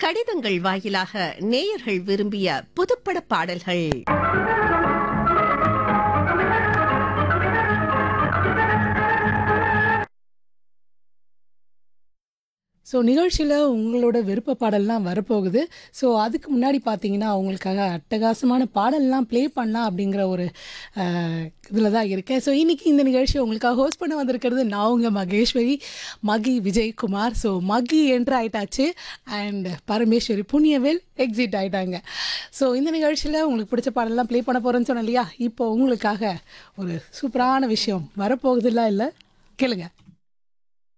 கடிதங்கள் வாயிலாக நேயர்கள் விரும்பிய புதுப்பட பாடல்கள் ஸோ நிகழ்ச்சியில் உங்களோட விருப்ப பாடல்லாம் வரப்போகுது ஸோ அதுக்கு முன்னாடி பார்த்தீங்கன்னா அவங்களுக்காக அட்டகாசமான பாடல்லாம் ப்ளே பண்ணலாம் அப்படிங்கிற ஒரு இதில் தான் இருக்கேன் ஸோ இன்றைக்கி இந்த நிகழ்ச்சி உங்களுக்காக ஹோஸ்ட் பண்ண வந்திருக்கிறது நான் உங்கள் மகேஸ்வரி மகி விஜயகுமார் ஸோ மகி என்ட்ரு ஆயிட்டாச்சு அண்ட் பரமேஸ்வரி புண்ணியவேல் எக்ஸிட் ஆயிட்டாங்க ஸோ இந்த நிகழ்ச்சியில் உங்களுக்கு பிடிச்ச பாடலாம் ப்ளே பண்ண போகிறேன்னு சொன்னேன் இல்லையா இப்போ உங்களுக்காக ஒரு சூப்பரான விஷயம் வரப்போகுதுல்ல இல்லை கேளுங்க